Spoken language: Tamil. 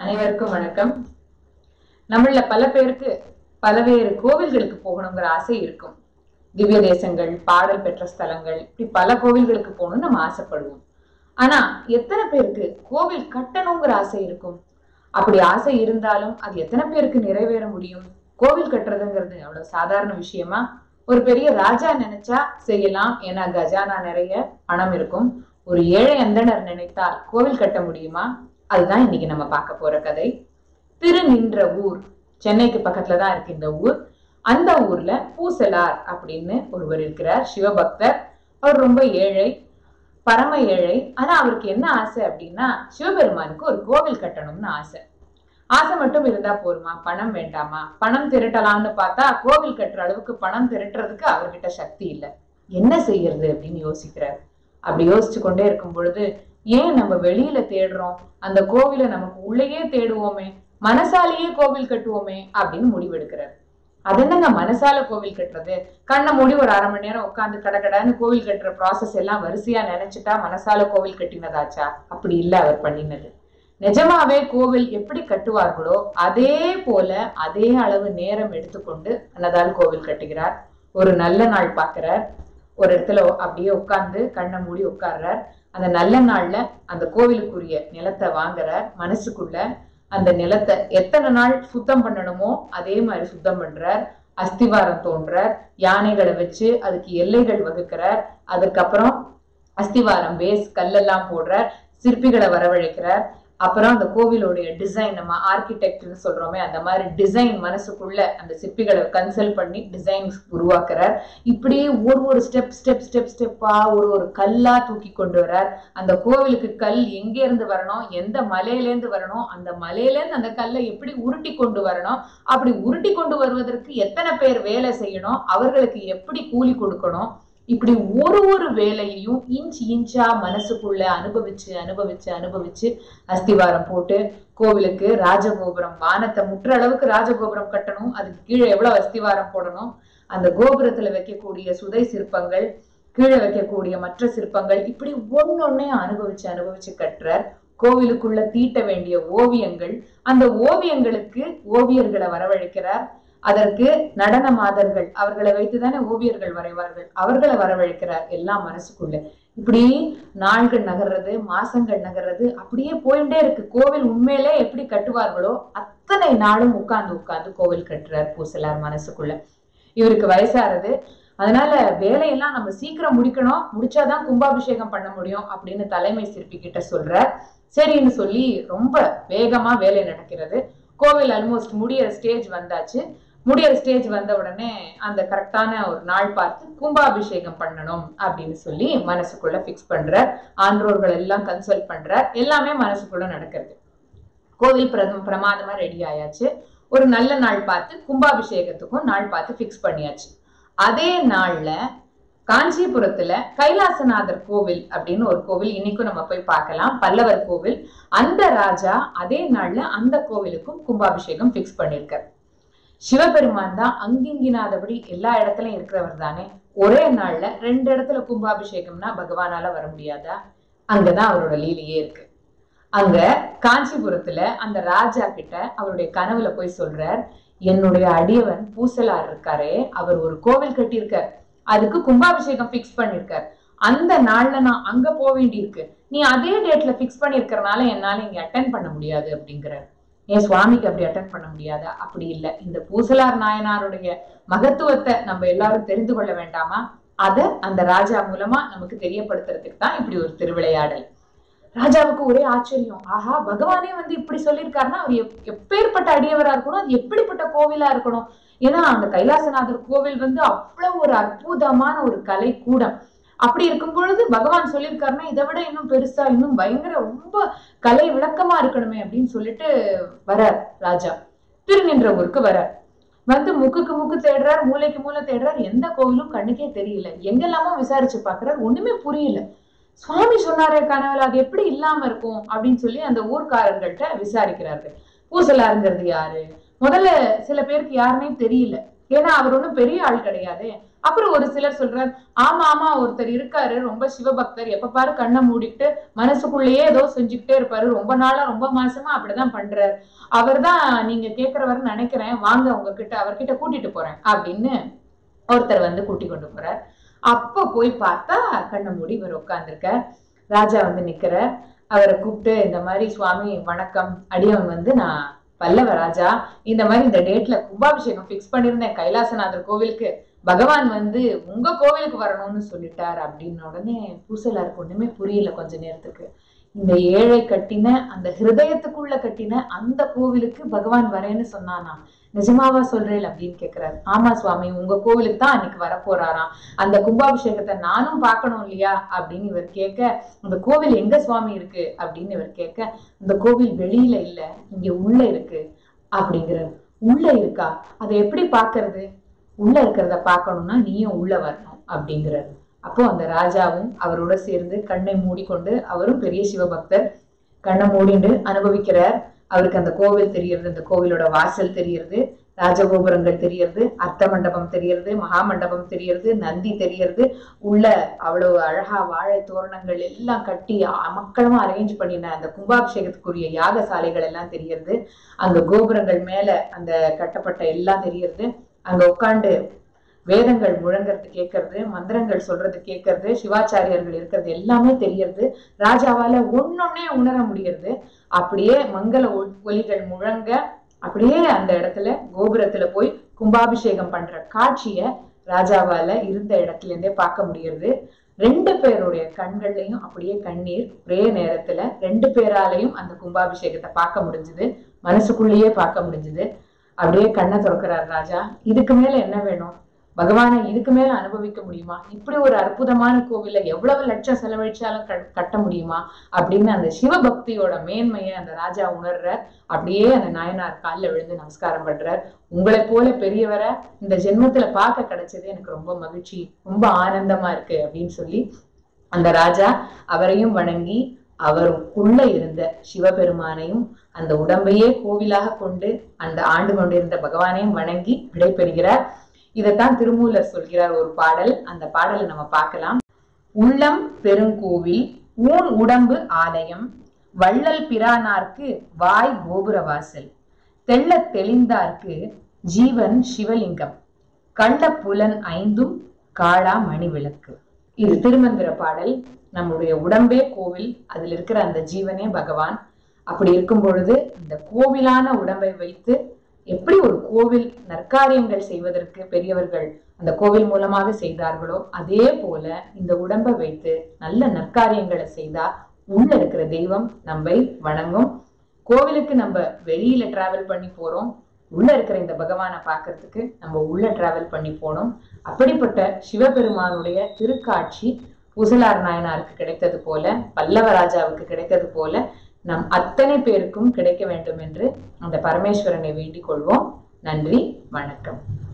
அனைவருக்கும் வணக்கம் நம்மள பல பேருக்கு பலவேறு கோவில்களுக்கு போகணுங்கிற ஆசை இருக்கும் திவ்ய தேசங்கள் பாடல் பெற்ற ஸ்தலங்கள் இப்படி பல கோவில்களுக்கு போகணும்னு நம்ம ஆசைப்படுவோம் ஆனா எத்தனை பேருக்கு கோவில் கட்டணுங்கிற ஆசை இருக்கும் அப்படி ஆசை இருந்தாலும் அது எத்தனை பேருக்கு நிறைவேற முடியும் கோவில் கட்டுறதுங்கிறது அவ்வளவு சாதாரண விஷயமா ஒரு பெரிய ராஜா நினைச்சா செய்யலாம் ஏன்னா கஜானா நிறைய பணம் இருக்கும் ஒரு ஏழை அந்தணர் நினைத்தால் கோவில் கட்ட முடியுமா அதுதான் இன்னைக்கு நம்ம பார்க்க போற கதை திருநின்ற ஊர் சென்னைக்கு பக்கத்துல தான் இருக்கு இந்த ஊர் அந்த ஊர்ல பூசலார் அப்படின்னு ஒருவர் இருக்கிறார் சிவபக்தர் அவர் ரொம்ப ஏழை பரம ஏழை ஆனா அவருக்கு என்ன ஆசை அப்படின்னா சிவபெருமானுக்கு ஒரு கோவில் கட்டணும்னு ஆசை ஆசை மட்டும் இருந்தா போருமா பணம் வேண்டாமா பணம் திரட்டலாம்னு பார்த்தா கோவில் கட்டுற அளவுக்கு பணம் திரட்டுறதுக்கு அவர்கிட்ட சக்தி இல்லை என்ன செய்யறது அப்படின்னு யோசிக்கிறார் அப்படி யோசிச்சு கொண்டே இருக்கும் பொழுது ஏன் நம்ம வெளியில தேடுறோம் அந்த கோவிலை நமக்கு உள்ளேயே தேடுவோமே மனசாலேயே கோவில் கட்டுவோமே அப்படின்னு முடிவெடுக்கிறார் அது என்னங்க மனசால கோவில் கட்டுறது கண்ணை மூடி ஒரு அரை மணி நேரம் உட்காந்து கடகடன்னு கோவில் கட்டுற ப்ராசஸ் எல்லாம் வரிசையா நினைச்சிட்டா மனசால கோவில் கட்டினதாச்சா அப்படி இல்ல அவர் பண்ணினது நிஜமாவே கோவில் எப்படி கட்டுவார்களோ அதே போல அதே அளவு நேரம் எடுத்துக்கொண்டு அன்னதால் கோவில் கட்டுகிறார் ஒரு நல்ல நாள் பார்க்கிறார் ஒரு இடத்துல அப்படியே உட்கார்ந்து கண்ணை மூடி உட்கார்றார் அந்த நல்ல நாள்ல அந்த கோவிலுக்குரிய நிலத்தை வாங்குறார் மனசுக்குள்ள அந்த நிலத்தை எத்தனை நாள் சுத்தம் பண்ணணுமோ அதே மாதிரி சுத்தம் பண்றார் அஸ்திவாரம் தோன்றார் யானைகளை வச்சு அதுக்கு எல்லைகள் வகுக்கிறார் அதுக்கப்புறம் அஸ்திவாரம் பேஸ் கல்லெல்லாம் போடுறார் சிற்பிகளை வரவழைக்கிறார் அப்புறம் அந்த கோவிலோடைய டிசைன் நம்ம ஆர்கிடெக்ட்னு சொல்றோமே அந்த மாதிரி டிசைன் மனசுக்குள்ள அந்த சிற்பிகளை கன்சல்ட் பண்ணி டிசைன்ஸ் உருவாக்குறார் இப்படியே ஒரு ஒரு ஸ்டெப் ஸ்டெப் ஸ்டெப் ஸ்டெப்பா ஒரு ஒரு கல்லா தூக்கி கொண்டு வரார் அந்த கோவிலுக்கு கல் எங்க இருந்து வரணும் எந்த மலையிலேருந்து வரணும் அந்த மலையிலேருந்து அந்த கல்லை எப்படி உருட்டி கொண்டு வரணும் அப்படி உருட்டி கொண்டு வருவதற்கு எத்தனை பேர் வேலை செய்யணும் அவர்களுக்கு எப்படி கூலி கொடுக்கணும் இப்படி ஒரு ஒரு வேலையையும் இன்ச் இன்ச்சா மனசுக்குள்ள அனுபவிச்சு அனுபவிச்சு அனுபவிச்சு அஸ்திவாரம் போட்டு கோவிலுக்கு ராஜகோபுரம் வானத்தை முற்ற அளவுக்கு ராஜகோபுரம் கட்டணும் அதுக்கு கீழே எவ்வளவு அஸ்திவாரம் போடணும் அந்த கோபுரத்துல வைக்கக்கூடிய சுதை சிற்பங்கள் கீழே வைக்கக்கூடிய மற்ற சிற்பங்கள் இப்படி ஒன்னொன்னையும் அனுபவிச்சு அனுபவிச்சு கட்டுறார் கோவிலுக்குள்ள தீட்ட வேண்டிய ஓவியங்கள் அந்த ஓவியங்களுக்கு ஓவியர்களை வரவழைக்கிறார் அதற்கு நடன மாதர்கள் அவர்களை வைத்துதானே ஓவியர்கள் வரைவார்கள் அவர்களை வரவழைக்கிறார் எல்லாம் மனசுக்குள்ள இப்படி நாள்கள் நகர்றது மாசங்கள் நகர்றது அப்படியே போயிட்டே இருக்கு கோவில் உண்மையிலே எப்படி கட்டுவார்களோ அத்தனை நாளும் உட்கார்ந்து உட்கார்ந்து கோவில் கட்டுறார் பூசலார் மனசுக்குள்ள இவருக்கு வயசாறது அதனால வேலையெல்லாம் நம்ம சீக்கிரம் முடிக்கணும் முடிச்சாதான் கும்பாபிஷேகம் பண்ண முடியும் அப்படின்னு தலைமை சிற்பி கிட்ட சொல்றார் சரின்னு சொல்லி ரொம்ப வேகமா வேலை நடக்கிறது கோவில் ஆல்மோஸ்ட் முடியற ஸ்டேஜ் வந்தாச்சு முடியற ஸ்டேஜ் வந்த உடனே அந்த கரெக்டான ஒரு நாள் பார்த்து கும்பாபிஷேகம் பண்ணணும் அப்படின்னு சொல்லி மனசுக்குள்ள ஃபிக்ஸ் பண்ற ஆன்றோர்கள் எல்லாம் கன்சல்ட் பண்ற எல்லாமே மனசுக்குள்ள நடக்கிறது கோவில் பிரதம் பிரமாதமா ரெடி ஆயாச்சு ஒரு நல்ல நாள் பார்த்து கும்பாபிஷேகத்துக்கும் நாள் பார்த்து ஃபிக்ஸ் பண்ணியாச்சு அதே நாள்ல காஞ்சிபுரத்துல கைலாசநாதர் கோவில் அப்படின்னு ஒரு கோவில் இன்னைக்கும் நம்ம போய் பார்க்கலாம் பல்லவர் கோவில் அந்த ராஜா அதே நாள்ல அந்த கோவிலுக்கும் கும்பாபிஷேகம் ஃபிக்ஸ் பண்ணியிருக்கார் சிவபெருமான் தான் அங்கிங்கினாதபடி எல்லா இடத்துலயும் இருக்கிறவர் தானே ஒரே நாள்ல ரெண்டு இடத்துல கும்பாபிஷேகம்னா பகவானால வர முடியாதா அங்கதான் அவரோட லீலையே இருக்கு அங்க காஞ்சிபுரத்துல அந்த ராஜா கிட்ட அவருடைய கனவுல போய் சொல்றார் என்னுடைய அடியவன் பூசலார் இருக்காரே அவர் ஒரு கோவில் கட்டியிருக்கார் அதுக்கு கும்பாபிஷேகம் ஃபிக்ஸ் பண்ணிருக்கார் அந்த நாள்ல நான் அங்க போக வேண்டியிருக்கு நீ அதே டேட்ல ஃபிக்ஸ் பண்ணிருக்கறனால என்னால இங்க அட்டன் பண்ண முடியாது அப்படிங்கிறார் என் சுவாமிக்கு அப்படி அட்டன் பண்ண முடியாதா அப்படி இல்லை இந்த பூசலார் நாயனாருடைய மகத்துவத்தை நம்ம எல்லாரும் தெரிந்து கொள்ள வேண்டாமா அத அந்த ராஜா மூலமா நமக்கு தெரியப்படுத்துறதுக்கு தான் இப்படி ஒரு திருவிளையாடல் ராஜாவுக்கு ஒரே ஆச்சரியம் ஆஹா பகவானே வந்து இப்படி சொல்லியிருக்காருன்னா அவர் எப் எப்பேற்பட்ட அடியவரா இருக்கணும் அது எப்படிப்பட்ட கோவிலா இருக்கணும் ஏன்னா அந்த கைலாசநாதர் கோவில் வந்து அவ்வளவு ஒரு அற்புதமான ஒரு கலை கூடம் அப்படி இருக்கும் பொழுது பகவான் சொல்லியிருக்காருன்னா இதை விட இன்னும் பெருசா இன்னும் பயங்கர ரொம்ப கலை விளக்கமா இருக்கணுமே அப்படின்னு சொல்லிட்டு வரார் ராஜா திருநின்ற ஊருக்கு வரார் வந்து முக்குக்கு முக்கு தேடுறார் மூளைக்கு மூளை தேடுறார் எந்த கோவிலும் கண்ணுக்கே தெரியல எங்கெல்லாமோ விசாரிச்சு பாக்குறார் ஒண்ணுமே புரியல சுவாமி சொன்னாரே கனவுல அது எப்படி இல்லாம இருக்கும் அப்படின்னு சொல்லி அந்த ஊர்க்காரர்கள்ட்ட விசாரிக்கிறார்கள் பூசலாருங்கிறது யாரு முதல்ல சில பேருக்கு யாருன்னே தெரியல ஏன்னா அவர் ஒன்றும் பெரிய ஆள் கிடையாது அப்புறம் ஒரு சிலர் சொல்றாரு ஆமா ஆமா ஒருத்தர் இருக்காரு ரொம்ப சிவபக்தர் எப்ப பாரு கண்ணை மூடிட்டு மனசுக்குள்ளேயே ஏதோ செஞ்சுக்கிட்டே இருப்பாரு ரொம்ப நாளா ரொம்ப மாசமா அப்படிதான் பண்றாரு அவர்தான் நீங்க கேக்குறவர் நினைக்கிறேன் வாங்க உங்ககிட்ட அவர்கிட்ட கூட்டிட்டு போறேன் அப்படின்னு ஒருத்தர் வந்து கூட்டி கொண்டு போறார் அப்ப போய் பார்த்தா கண்ணை மூடி இவர் உட்கார்ந்திருக்க ராஜா வந்து நிக்கிற அவரை கூப்பிட்டு இந்த மாதிரி சுவாமி வணக்கம் அடியவன் வந்து நான் பல்லவ ராஜா இந்த மாதிரி இந்த டேட்ல கும்பாபிஷேகம் ஃபிக்ஸ் பண்ணியிருந்தேன் கைலாசநாதர் கோவிலுக்கு பகவான் வந்து உங்க கோவிலுக்கு வரணும்னு சொல்லிட்டார் அப்படின்னு உடனே பூசலாருக்கு ஒண்ணுமே புரியல கொஞ்ச நேரத்துக்கு இந்த ஏழை கட்டின அந்த ஹிருதயத்துக்குள்ள கட்டின அந்த கோவிலுக்கு பகவான் வரேன்னு சொன்னானா நிஜமாவா சொல்றேன் அப்படின்னு கேக்குறாரு ஆமா சுவாமி உங்க கோவிலுக்கு தான் அன்னைக்கு வரப்போறாராம் அந்த கும்பாபிஷேகத்தை நானும் பார்க்கணும் இல்லையா அப்படின்னு இவர் கேட்க அந்த கோவில் எங்க சுவாமி இருக்கு அப்படின்னு இவர் கேட்க இந்த கோவில் வெளியில இல்ல இங்க உள்ள இருக்கு அப்படிங்கிறார் உள்ள இருக்கா அதை எப்படி பாக்குறது உள்ள இருக்கிறத பார்க்கணும்னா நீயும் உள்ள வரணும் அப்படிங்கிறாரு அப்போ அந்த ராஜாவும் அவரோட சேர்ந்து கண்ணை மூடிக்கொண்டு அவரும் பெரிய சிவபக்தர் கண்ணை மூடிண்டு அனுபவிக்கிறார் அவருக்கு அந்த கோவில் தெரியறது அந்த கோவிலோட வாசல் தெரியறது ராஜகோபுரங்கள் தெரியறது அர்த்த மண்டபம் தெரியறது மகா மண்டபம் தெரியறது நந்தி தெரியறது உள்ள அவ்வளவு அழகா வாழை தோரணங்கள் எல்லாம் கட்டி மக்களும் அரேஞ்ச் பண்ணின அந்த கும்பாபிஷேகத்துக்குரிய யாகசாலைகள் எல்லாம் தெரியறது அங்க கோபுரங்கள் மேல அந்த கட்டப்பட்ட எல்லாம் தெரியறது அங்க உட்காந்து வேதங்கள் முழங்கறது கேட்கறது மந்திரங்கள் சொல்றது கேட்கறது சிவாச்சாரியர்கள் இருக்கிறது எல்லாமே தெரியறது ராஜாவால ஒன்னொன்னே உணர முடியறது அப்படியே மங்கள ஒ- ஒலிகள் முழங்க அப்படியே அந்த இடத்துல கோபுரத்துல போய் கும்பாபிஷேகம் பண்ற காட்சிய ராஜாவால இருந்த இடத்துல இருந்தே பார்க்க முடியறது ரெண்டு பேருடைய கண்கள்லயும் அப்படியே கண்ணீர் ஒரே நேரத்துல ரெண்டு பேராலையும் அந்த கும்பாபிஷேகத்தை பார்க்க முடிஞ்சது மனசுக்குள்ளேயே பார்க்க முடிஞ்சது அப்படியே கண்ணை திறக்கிறார் ராஜா இதுக்கு மேல என்ன வேணும் பகவானை இதுக்கு மேல அனுபவிக்க முடியுமா இப்படி ஒரு அற்புதமான கோவில எவ்வளவு லட்சம் செலவழிச்சாலும் கட்- கட்ட முடியுமா அப்படின்னு அந்த சிவபக்தியோட மேன்மையை அந்த ராஜா உணர்றார் அப்படியே அந்த நாயனார் காலில் விழுந்து நமஸ்காரம் பண்றார் உங்களை போல பெரியவரை இந்த ஜென்மத்துல பார்க்க கிடைச்சது எனக்கு ரொம்ப மகிழ்ச்சி ரொம்ப ஆனந்தமா இருக்கு அப்படின்னு சொல்லி அந்த ராஜா அவரையும் வணங்கி அவருக்குள்ள இருந்த சிவபெருமானையும் அந்த உடம்பையே கோவிலாக கொண்டு அந்த ஆண்டு கொண்டிருந்த பகவானையும் வணங்கி விடைபெறுகிறார் இதைத்தான் திருமூலர் சொல்கிறார் ஒரு பாடல் அந்த பாடலை நம்ம பார்க்கலாம் உள்ளம் பெருங்கோவில் ஊன் உடம்பு ஆலயம் வள்ளல் பிரானார்க்கு வாய் கோபுரவாசல் தெள்ளத் தெளிந்தார்க்கு ஜீவன் சிவலிங்கம் கள்ள புலன் ஐந்தும் காளா மணி விளக்கு இது திருமந்திர பாடல் நம்முடைய உடம்பே கோவில் அதில் இருக்கிற அந்த ஜீவனே பகவான் அப்படி இருக்கும் பொழுது இந்த கோவிலான உடம்பை வைத்து எப்படி ஒரு கோவில் நற்காரியங்கள் செய்வதற்கு பெரியவர்கள் அந்த கோவில் மூலமாக செய்தார்களோ அதே போல இந்த உடம்பை வைத்து நல்ல நற்காரியங்களை செய்தா உள்ள இருக்கிற தெய்வம் நம்மை வணங்கும் கோவிலுக்கு நம்ம வெளியில டிராவல் பண்ணி போறோம் உள்ள இருக்கிற இந்த பகவானை பார்க்கிறதுக்கு நம்ம உள்ள டிராவல் பண்ணி போனோம் அப்படிப்பட்ட சிவபெருமானுடைய திருக்காட்சி பூசலார் நாயனாருக்கு கிடைத்தது போல பல்லவ ராஜாவுக்கு கிடைத்தது போல நம் அத்தனை பேருக்கும் கிடைக்க வேண்டும் என்று அந்த பரமேஸ்வரனை வேண்டிக் கொள்வோம் நன்றி வணக்கம்